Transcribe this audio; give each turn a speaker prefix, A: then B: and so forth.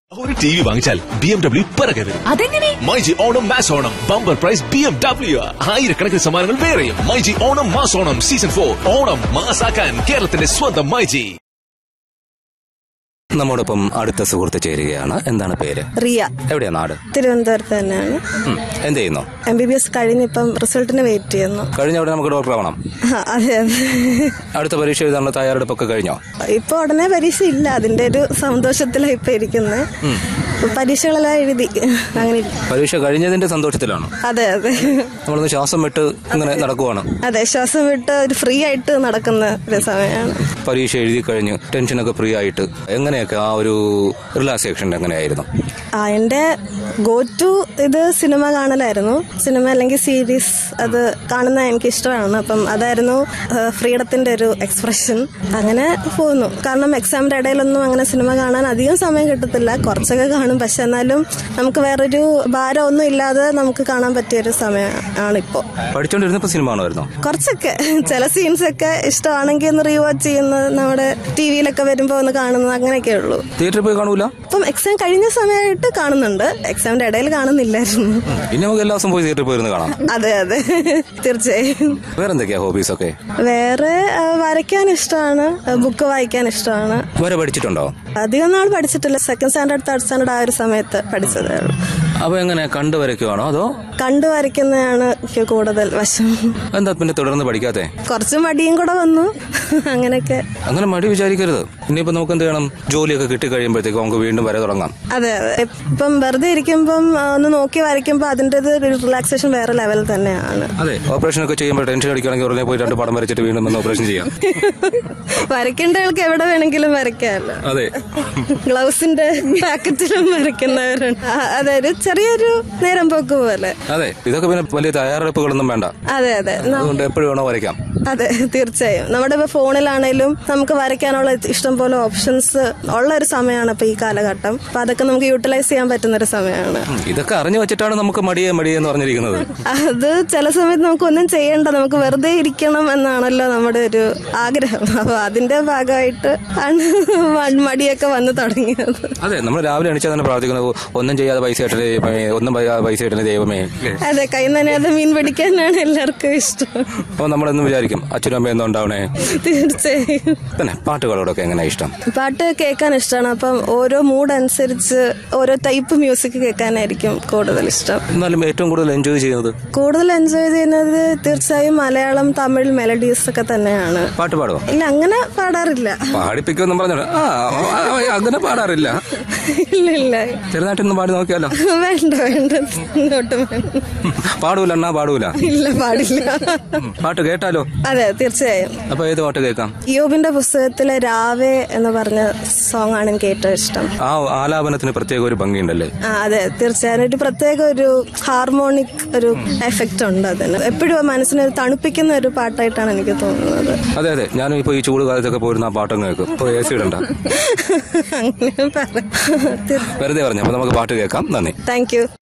A: ഒരു T V വാങ്ങിച്ചാൽ B M W പിറകെ വരും
B: അതെങ്ങനെ
A: myG Onam mass Onam bumper prize B M W ആയിരക്കണക്കിന് സമ്മാനങ്ങൾ വേറെയും myG Onam mass Onam season for Onam മാസാക്കാൻ കേരളത്തിന്റെ സ്വന്തം മൈജി
C: നമ്മോടൊപ്പം അടുത്ത സുഹൃത്ത് ചേരുകയാണ് എന്താണ് പേര്
D: റിയ
C: എവിടെയാ നാട്
D: തിരുവനന്തപുരത്ത് തന്നെയാണ്
C: ഉം. എന്ത് ചെയ്യുന്നു
D: എം ബി ബി എസ് കഴിഞ്ഞിപ്പം റിസൾട്ടിന് വെയിറ്റ് ചെയ്യുന്നു
C: കഴിഞ്ഞ അവിടെ നമുക്ക് ഡോക്ടർ ആവണം
D: ആ, അതെ അതെ
C: അടുത്ത പരീക്ഷ എഴുതാനുള്ള തയ്യാറെടുപ്പൊക്കെ കഴിഞ്ഞോ
D: ഇപ്പൊ ഉടനെ പരീക്ഷ ഇല്ല അതിന്റെ ഒരു സന്തോഷത്തിലാണ് ഇപ്പൊ ഇരിക്കുന്നത് പരീക്ഷകളെല്ലാം എഴുതി അങ്ങനെ ഇരിക്കും.
C: പരീക്ഷ കഴിഞ്ഞതിന്റെ സന്തോഷത്തിലാണ്
D: അതെ അതെ
C: നമ്മളൊന്ന് ശ്വാസം വിട്ട് ഇങ്ങനെ നടക്കുവാണ്
D: അതെ ശ്വാസം വിട്ട് ഒരു ഫ്രീ ആയിട്ട് നടക്കുന്ന ഒരു സമയമാണ്
C: പരീക്ഷ എഴുതി കഴിഞ്ഞ് ടെൻഷനൊക്കെ ഫ്രീ ആയിട്ട് എങ്ങനെയൊക്കെ ആ ഒരു റിലാക്സേഷൻ എങ്ങനെയായിരുന്നു
D: ആ എന്റെ ഗോ ടു ഇത് സിനിമ കാണലായിരുന്നു സിനിമ അല്ലെങ്കിൽ സീരീസ് അത് കാണുന്ന എനിക്ക് ഇഷ്ടമാണ് അപ്പം അതായിരുന്നു ഫ്രീഡത്തിന്റെ ഒരു എക്സ്പ്രഷൻ അങ്ങനെ പോകുന്നു കാരണം എക്സാമിന്റെ ഇടയിലൊന്നും അങ്ങനെ സിനിമ കാണാൻ അധികം സമയം കിട്ടത്തില്ല കുറച്ചൊക്കെ കാണും പക്ഷെ എന്നാലും നമുക്ക് വേറൊരു ഭാരം ഒന്നും ഇല്ലാതെ നമുക്ക് കാണാൻ പറ്റിയ ഒരു സമയം ആണ് ഇപ്പോൾ
C: പഠിച്ചോണ്ടിരുന്നപ്പോ സിനിമ കാണുമായിരുന്നു
D: കുറച്ചൊക്കെ ചില സീൻസ് ഒക്കെ ഇഷ്ടമാണെങ്കിൽ ഒന്ന് റീവാച്ച് ചെയ്യുന്നത് നമ്മുടെ ടി വിയിലൊക്കെ വരുമ്പോൾ ഒന്ന് കാണുന്നത് അങ്ങനെയൊക്കെ ഉള്ളൂ
C: തിയേറ്ററിൽ പോയി കാണൂല
D: ഇപ്പം എക്സാം കഴിഞ്ഞ സമയമായിട്ട് കാണുന്നുണ്ട് എക്സാമിന്റെ ഇടയിൽ കാണുന്നില്ലായിരുന്നു
C: ഇനി നമുക്ക് എല്ലാ ദിവസവും പോയി തിയേറ്ററിൽ പോയിരുന്ന് കാണാം
D: അതെ അതെ തീർച്ചയായും
C: വേറെന്തൊക്കെയാ ഹോബീസ് ഒക്കെ
D: വേറെ ആ, വരയ്ക്കാൻ ഇഷ്ടമാണ് ബുക്ക് വായിക്കാൻ ഇഷ്ടമാണ്
C: വരെ പഠിച്ചിട്ടുണ്ടോ
D: അധികം നാൾ പഠിച്ചിട്ടില്ല സെക്കൻഡ് സ്റ്റാൻഡേർഡ് തേർഡ് സ്റ്റാൻഡേർഡ് ആ ഒരു സമയത്ത് പഠിച്ചതേ ഉള്ളൂ
C: അപ്പൊ എങ്ങനെ കണ്ടു വരയ്ക്കുവാണോ അതോ
D: കണ്ടു വരയ്ക്കുന്നതാണ് എനിക്ക് കൂടുതൽ വശം
C: എന്താ പിന്നെ തുടർന്ന് പഠിക്കാത്തെ
D: കുറച്ച് മടിയും കൂടെ വന്നു അങ്ങനെയൊക്കെ
C: അങ്ങനെ മടി വിചാരിക്കരുത് ഇനിയിപ്പോ നമുക്ക് എന്ത് ചെയ്യണം ജോലിയൊക്കെ കിട്ടി കഴിയുമ്പോഴത്തേക്ക് നമുക്ക് വീണ്ടും വരെ തുടങ്ങാം
D: അതെ അതെ ഇപ്പം വെറുതെ ഇരിക്കുമ്പം ആ, ഒന്ന് നോക്കി വരയ്ക്കുമ്പോൾ അതിൻ്റെ റിലാക്സേഷൻ വേറെ ലെവൽ തന്നെയാണ്
C: അതെ ഓപ്പറേഷൻ ഒക്കെ ചെയ്യുമ്പോൾ ടെൻഷൻ അടിക്കുകയാണെങ്കിൽ ഉടനെ പോയി രണ്ട് പടം വരച്ചിട്ട് വീണ്ടും വന്ന് ഓപ്പറേഷൻ ചെയ്യാം
D: വരയ്ക്കേണ്ട ആൾക്ക് എവിടെ വേണമെങ്കിലും വരയ്ക്കാമല്ലോ
C: അതെ
D: ഗ്ലൗസിന്റെ പാക്കറ്റിലും വരയ്ക്കുന്നവരുണ്ട് ആ, അതെ ഒരു ചെറിയൊരു നേരം പോക്ക് പോലെ
C: അതെ ഇതൊക്കെ പിന്നെ വലിയ തയ്യാറെടുപ്പുകളൊന്നും വേണ്ട
D: അതെ അതെ ന-
C: അതുകൊണ്ട് എപ്പോഴും വേണോ വരയ്ക്കാം
D: അതെ തീർച്ചയായും നമ്മുടെ ഇപ്പൊ ഫോണിലാണേലും നമുക്ക് വരയ്ക്കാനുള്ള ഇഷ്ടം പോലെ ഓപ്ഷൻസ് ഉള്ള ഒരു സമയമാണ് ഇപ്പൊ ഈ കാലഘട്ടം അപ്പൊ അതൊക്കെ നമുക്ക് യൂട്ടിലൈസ് ചെയ്യാൻ പറ്റുന്ന ഒരു സമയമാണ്
C: ഉം, ഇതൊക്കെ അറിഞ്ഞു വെച്ചിട്ടാണ് നമുക്ക് മടിയെ മടിയെ എന്ന് പറഞ്ഞിരിക്കുന്നത്
D: അത് ചില സമയത്ത് നമുക്ക് ഒന്നും ചെയ്യണ്ട നമുക്ക് വെറുതെ ഇരിക്കണം എന്നാണല്ലോ നമ്മുടെ ഒരു ആഗ്രഹം അപ്പൊ അതിന്റെ ഭാഗമായിട്ട് ആണ് മ- മടിയൊക്കെ വന്നു തുടങ്ങിയത്
C: അതെ നമ്മൾ രാവിലെ എണീച്ചാൽ തന്നെ പ്രാർത്ഥിക്കുന്നത് ഒന്നും ചെയ്യാതെ പൈസ ഇട്ടേ ദൈവമേ ഒന്നും ചെയ്യാതെ പൈസ ഇട്ടേ ദൈവമേ അല്ലേ?
D: അതെ കൈ നനയാതെ മീൻ പിടിക്കാനാണ് എല്ലാവർക്കും ഇഷ്ടം
C: അപ്പൊ നമ്മളെന്നും വിചാരിക്കും അച്ഛനും അമ്മയും ഒന്നും ഉണ്ടാവണേ
D: തീർച്ചയായും
C: പിന്നെ പാട്ടുകളോടൊക്കെ എങ്ങനെ ഇഷ്ടം
D: പാട്ട് കേൾക്കാൻ ഇഷ്ടമാണ് അപ്പം ഓരോ മൂഡ് അനുസരിച്ച് ഓരോ ടൈപ്പ് മ്യൂസിക് കേൾക്കാനായിരിക്കും കൂടുതൽ ഇഷ്ടം
C: എന്നാലും ഏറ്റവും കൂടുതൽ എൻജോയ് ചെയ്യുന്നത്
D: കൂടുതൽ എൻജോയ് ചെയ്യുന്നത് തീർച്ചയായും മലയാളം തമിഴ് മെലഡീസ് ഒക്കെ തന്നെയാണ്
C: പാട്ട് പാടുമോ
D: ഇല്ല അങ്ങനെ പാടാറില്ല
C: പാടിപ്പിക്കുമെന്നും പറഞ്ഞോളൂ ആ ആ, ആ, അങ്ങനെ പാടാറില്ല
D: ഇല്ല ഇല്ല
C: ചെറുതായിട്ടൊന്ന് പാടി നോക്കിയാലോ
D: വേണ്ട വേണ്ട ഒട്ടും വേണ്ട
C: പാടൂല അണ്ണാ പാടൂല
D: ഇല്ല പാടില്ല
C: പാട്ട് കേട്ടാലോ
D: അതെ തീർച്ചയായും
C: അപ്പൊ ഏത് പാട്ട് കേൾക്കാം
D: യോബിന്റെ പുസ്തകത്തിലെ രാവേ എന്ന് പറഞ്ഞ സോങ് ആണ് എനിക്ക് ഏറ്റവും ഇഷ്ടം
C: ആ ആലാപനത്തിന് പ്രത്യേക ഒരു ഭംഗിയുണ്ടല്ലേ
D: ആ അതെ തീർച്ചയായും ഒരു പ്രത്യേക ഒരു ഹാർമോണിക് ഒരു എഫക്റ്റ് ഉണ്ട് അതിന് എപ്പോഴും മനസ്സിനെ ഒരു തണുപ്പിക്കുന്ന ഒരു പാട്ടായിട്ടാണ് എനിക്ക് തോന്നുന്നത്
C: അതെ അതെ ഞാനും ഇപ്പൊ ഈ ചൂട് കാലത്തൊക്കെ പോയിരുന്ന ആ പാട്ടങ്ങ് കേൾക്കും ഇപ്പൊ എ സി ഇടണ്ട
D: അങ്ങനെ പറയാം
C: വെറുതെ പറഞ്ഞു അപ്പൊ നമുക്ക് പാട്ട് കേൾക്കാം നന്ദി
D: താങ്ക് യു